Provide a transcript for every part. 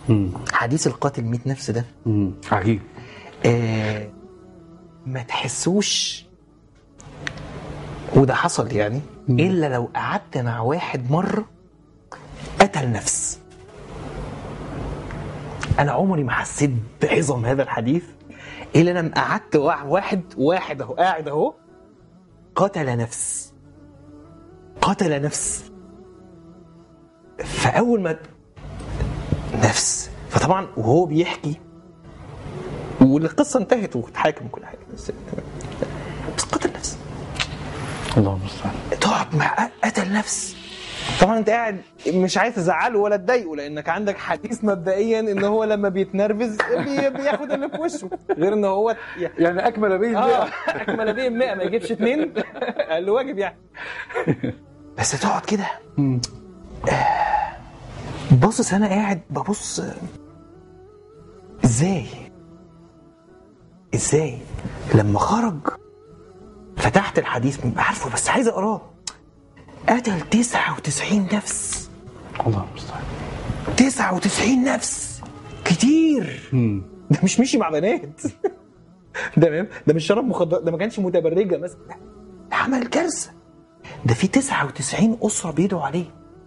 مم. حديث القاتل 100 نفس ده مم. عجيب آه ما تحسوش وده حصل يعني الا لو قعدت مع واحد مره قتل نفس انا عمري ما حسيت بعظم هذا الحديث الا لما قعدت مع واحد واحد اهو قاعد اهو قتل نفس قتل نفس فاول ما نفس فطبعا وهو بيحكي والقصه انتهت واتحاكم وكل حاجه بس بس قتل نفس الله المستعان تقعد مع قتل نفس طبعا انت قاعد مش عايز تزعله ولا تضايقه لانك عندك حديث مبدئيا ان هو لما بيتنرفز بي- بياخد اللي في وشه غير ان هو ي- يعني اكمل به اه البيع اكمل بيه 100 ما يجيبش اثنين اللي واجب يعني بس تقعد كده مم. باصص انا قاعد ببص ازاي ازاي لما خرج فتحت الحديث عارفه بس عايز اقراه قتل 99 نفس الله المستعان 99 نفس كتير مم. ده مش مشي مع بنات ده فاهم؟ ده مش شرب مخدرات ده ما كانش متبرجه مثلا لا، ده عمل كارثه ده في 99 اسره بيدعوا عليه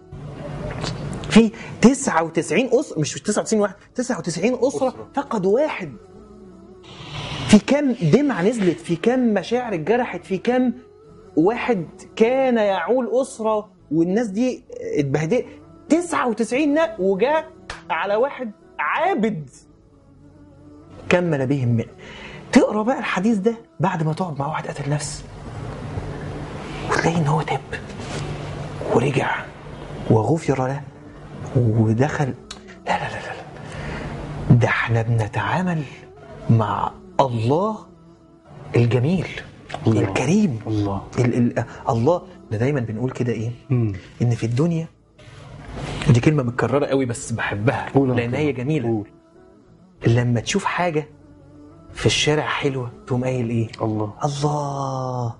في 99 اسره مش 99 واحد 99 اسره, أسرة. فقدوا واحد في كام دمعة نزلت في كام مشاعر اتجرحت في كام واحد كان يعول أسرة والناس دي اتبهدلت 99 نا- وجاء على واحد عابد كمل بهم مئة تقرا بقى الحديث ده بعد ما تقعد مع واحد قتل نفس وتلاقي ان هو تاب ورجع وغفر له ودخل لا لا لا لا لا. ده احنا بنتعامل مع الله الجميل الله. الكريم الله ال ال الله ده دايما بنقول كده ايه مم. ان في الدنيا دي كلمه متكرره قوي بس بحبها قول يا لان رب. هي جميله قول. لما تشوف حاجه في الشارع حلوه تقوم قايل ايه الله الله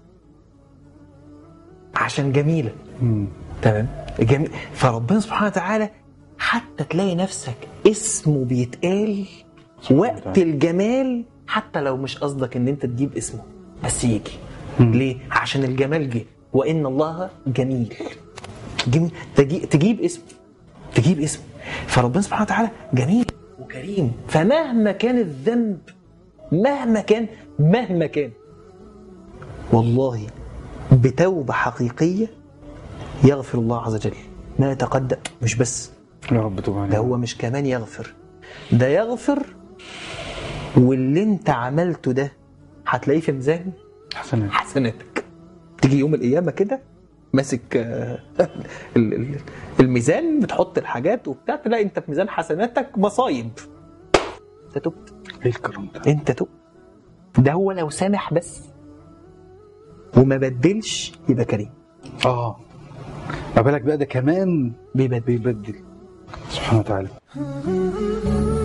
عشان جميله مم. تمام جميل فربنا سبحانه وتعالى حتى تلاقي نفسك اسمه بيتقال وقت وتعالى. الجمال حتى لو مش قصدك ان انت تجيب اسمه بس يجي مم. ليه عشان الجمال جه وان الله جميل جميل تجي تجيب اسمه تجيب اسمه فربنا سبحانه وتعالى جميل وكريم فمهما كان الذنب مهما كان مهما كان والله بتوبة حقيقية يغفر الله عز وجل ما يتقدم مش بس يا رب تب ده علينا هو مش كمان يغفر ده يغفر واللي انت عملته ده هتلاقيه في ميزان حسنا حسناتك تيجي يوم القيامة كده ماسك آه، ال- ال- الميزان بتحط الحاجات وبتاع تلاقي انت في ميزان حسناتك مصايب انت تبت ايه الكرم ده انت تبت ده هو لو سامح بس وما بدلش يبقى كريم اه ما بالك بقى ده كمان بيبدل بيبدل سبحانه وتعالى